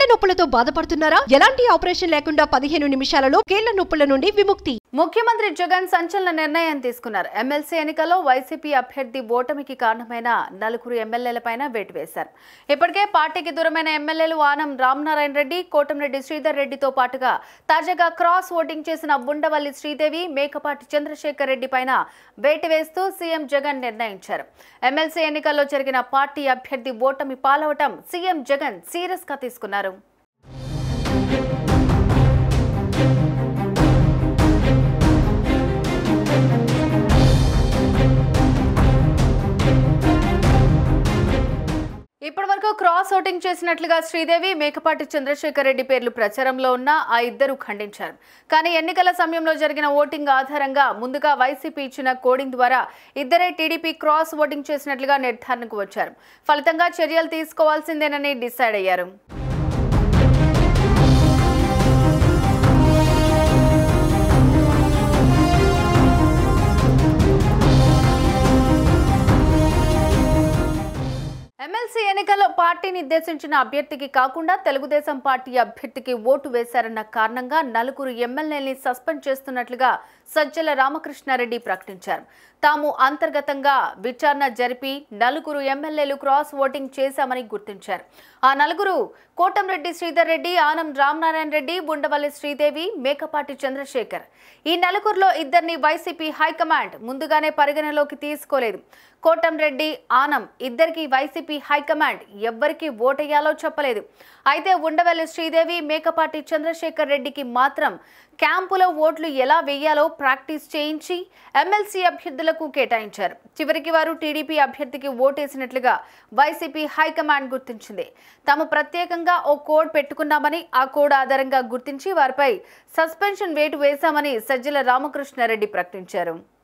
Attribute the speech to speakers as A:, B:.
A: నొప్పులతో బాధపడుతున్నారా ఎలాంటి ఆపరేషన్ లేకుండా పదిహేను నిమిషాలలో కీళ్ల నొప్పుల నుండి విముక్తి
B: ముఖ్యమంత్రి జగన్ సంచలన నిర్ణయం తీసుకున్నారు ఎమ్మెల్సీ ఎన్నికల్లో వైసీపీ అభ్యర్థి ఓటమికి కారణమైన నలుగురు ఎమ్మెల్యేలపైన వేటు వేశారు ఇప్పటికే పార్టీకి దూరమైన ఎమ్మెల్యేలు ఆనం రామనారాయణ రెడ్డి కోటంరెడ్డి శ్రీధర్ రెడ్డితో పాటుగా తాజాగా క్రాస్ ఓటింగ్ చేసిన బుండవల్లి శ్రీదేవి మేకపాటి చంద్రశేఖర్ రెడ్డి పైన వేటు వేస్తూ సీఎం జగన్ నిర్ణయించారు ఎమ్మెల్సీ ఎన్నికల్లో జరిగిన పార్టీ అభ్యర్థి ఓటమి పాలవటం సీఎం జగన్ సీరియస్ గా తీసుకున్నారు ఇప్పటివరకు క్రాస్ ఓటింగ్ చేసినట్లుగా శ్రీదేవి మేకపాటి చంద్రశేఖర్ రెడ్డి పేర్లు ప్రచారంలో ఉన్న ఆ ఇద్దరు ఖండించారు కానీ ఎన్నికల సమయంలో జరిగిన ఓటింగ్ ఆధారంగా ముందుగా వైసీపీ ఇచ్చిన కోడింగ్ ద్వారా ఇద్దరే టీడీపీ క్రాస్ ఓటింగ్ చేసినట్లుగా నిర్ధారణకు వచ్చారు ఫలితంగా చర్యలు తీసుకోవాల్సిందేనని డిసైడ్ అయ్యారు ఎమ్మెల్సీ ఎన్నికల్లో పార్టీ నిర్దేశించిన అభ్యర్థికి కాకుండా తెలుగుదేశం పార్టీ అభ్యర్థికి ఓటు వేశారన్న కారణంగా నలుగురు ఎమ్మెల్యేని సస్పెండ్ చేస్తున్నట్లుగా సజ్జల రామకృష్ణారెడ్డి ప్రకటించారు తాము అంతర్గతంగా విచారణ జరిపి నలుగురు ఎమ్మెల్యేలు క్రాస్ ఓటింగ్ చేశామని గుర్తించారు ఆ నలుగురు కోటంరెడ్డి శ్రీధర్ రెడ్డి ఆనం రామనారాయణ రెడ్డి బుండవల్లి శ్రీదేవి మేకపాటి చంద్రశేఖర్ ఈ నలుగురిలో ఇద్దరిని వైసీపీ హైకమాండ్ ముందుగానే పరిగణలోకి తీసుకోలేదు కోటంరెడ్డి ఆనం ఇద్దరికి వైసీపీ హైకమాండ్ ఎవ్వరికి ఓటేయాలో చెప్పలేదు అయితే ఉండవల్లి శ్రీదేవి మేకపాటి చంద్రశేఖర్ రెడ్డికి మాత్రం క్యాంపులో ఓట్లు ఎలా వేయాలో ప్రాక్టీస్ చేయించి ఎమ్మెల్సీ అభ్యర్థులకు కేటాయించారు చివరికి వారు టీడీపీ అభ్యర్థికి ఓటేసినట్లుగా వైసీపీ హైకమాండ్ గుర్తించింది తాము ప్రత్యేకంగా ఓ కోడ్ పెట్టుకున్నామని ఆ కోడ్ ఆధారంగా గుర్తించి వారిపై సస్పెన్షన్ వేటు వేశామని సజ్జల రామకృష్ణారెడ్డి ప్రకటించారు